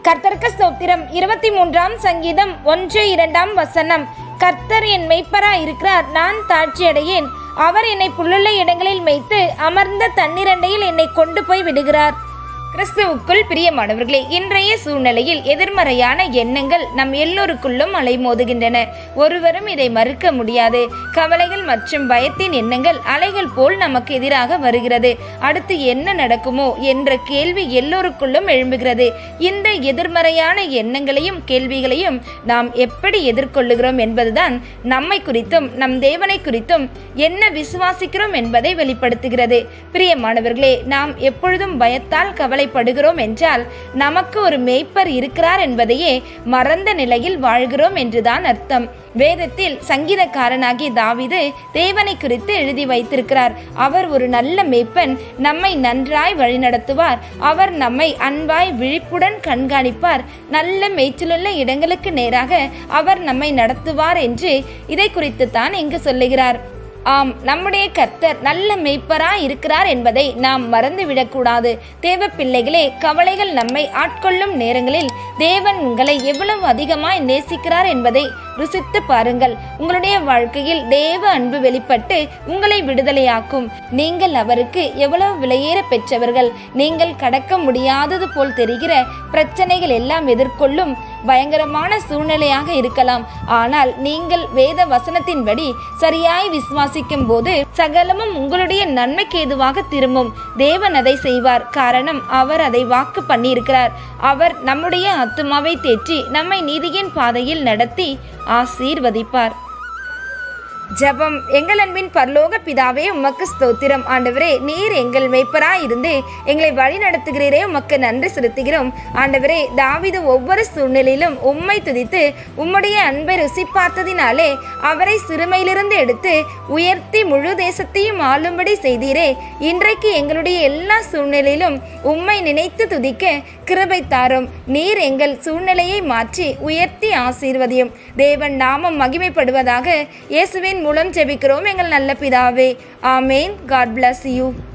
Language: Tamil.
கர்த்தருக்கு ஸ்தோத்திரம் இருபத்தி மூன்றாம் சங்கீதம் ஒன்று இரண்டாம் வசனம் கர்த்தர் என் மெய்ப்பரா இருக்கிறார் நான் தாட்சியடையேன் அவர் என்னை புல்லுள்ள இடங்களில் மேய்த்து அமர்ந்த தண்ணீரண்டையில் என்னை கொண்டு போய் விடுகிறார் கிறிஸ்துவுக்குள் பிரியமானவர்களே இன்றைய சூழ்நிலையில் எதிர்மறையான எண்ணங்கள் நம் எல்லோருக்குள்ளும் அலைமோதுகின்றன ஒருவரும் இதை மறுக்க முடியாது கவலைகள் மற்றும் பயத்தின் எண்ணங்கள் அலைகள் போல் நமக்கு எதிராக வருகிறது அடுத்து என்ன நடக்குமோ என்ற கேள்வி எல்லோருக்குள்ளும் எழும்புகிறது இந்த எதிர்மறையான எண்ணங்களையும் கேள்விகளையும் நாம் எப்படி எதிர்கொள்ளுகிறோம் என்பதுதான் நம்மை குறித்தும் நம் தேவனை குறித்தும் என்ன விசுவாசிக்கிறோம் என்பதை வெளிப்படுத்துகிறது பிரியமானவர்களே நாம் எப்பொழுதும் பயத்தால் கவலைப்படுகிறோம் என்றால் நமக்கு ஒரு மேய்ப்பர் இருக்கிறார் என்பதையே மறந்த நிலையில் வாழ்கிறோம் என்றுதான் அர்த்தம் வேதத்தில் சங்கீதக்காரனாகிய தாவிது தேவனை குறித்து எழுதி வைத்திருக்கிறார் அவர் ஒரு நல்ல மேய்ப்பன் நம்மை நன்றாய் வழிநடத்துவார் அவர் நம்மை அன்பாய் விழிப்புடன் கண்காணிப்பார் நல்ல மேய்ச்சலுள்ள இடங்களுக்கு நேராக அவர் நம்மை நடத்துவார் என்று இதை குறித்து தான் இங்கு சொல்லுகிறார் ஆம் நம்முடைய கர்த்தர் நல்ல மெய்ப்பரா இருக்கிறார் என்பதை நாம் மறந்துவிடக்கூடாது தேவ பிள்ளைகளே கவலைகள் நம்மை ஆட்கொள்ளும் நேரங்களில் தேவன் உங்களை எவ்வளவு அதிகமாய் நேசிக்கிறார் என்பதை ருசித்து பாருங்கள் உங்களுடைய வாழ்க்கையில் தேவ அன்பு வெளிப்பட்டு உங்களை விடுதலையாக்கும் நீங்கள் அவருக்கு எவ்வளவு விலையேற பெற்றவர்கள் நீங்கள் கடக்க முடியாதது போல் தெரிகிற பிரச்சனைகள் எல்லாம் எதிர்கொள்ளும் பயங்கரமான சூழ்நிலையாக இருக்கலாம் ஆனால் நீங்கள் வேத வசனத்தின்படி சரியாய் விசுவாசிக்கும் போது சகலமும் உங்களுடைய நன்மைக்கு ஏதுவாக திரும்பும் தேவன் அதை செய்வார் காரணம் அவர் அதை வாக்கு பண்ணியிருக்கிறார் அவர் நம்முடைய ஆத்துமாவை தேற்றி நம்மை நீதியின் பாதையில் நடத்தி ஆசீர்வதிப்பார் ஜெபம் எங்கள் அன்பின் பரலோக பிதாவே உமக்கு ஸ்தோத்திரம் ஆண்டவரே நீர் எங்கள் மேய்ப்பரா இருந்து எங்களை வழி நடத்துகிறீரே உமக்கு நன்றி செலுத்துகிறோம் ஆண்டவரே தாவிது ஒவ்வொரு சூழ்நிலையிலும் உம்மை துதித்து உம்முடைய அன்பை ருசி பார்த்ததினாலே அவரை சிறுமையிலிருந்து எடுத்து உயர்த்தி முழு தேசத்தையும் ஆளும்படி செய்தீரே இன்றைக்கு எங்களுடைய எல்லா சூழ்நிலையிலும் உம்மை நினைத்து துதிக்க கிருபை தாரும் நீர் எங்கள் சூழ்நிலையை மாற்றி உயர்த்தி ஆசீர்வதியும் தேவன் நாமம் மகிமைப்படுவதாக இயேசுவின் மூலம் ஜெபிக்கிறோம் எங்கள் நல்ல பிதாவே ஆமேன் காட் bless யூ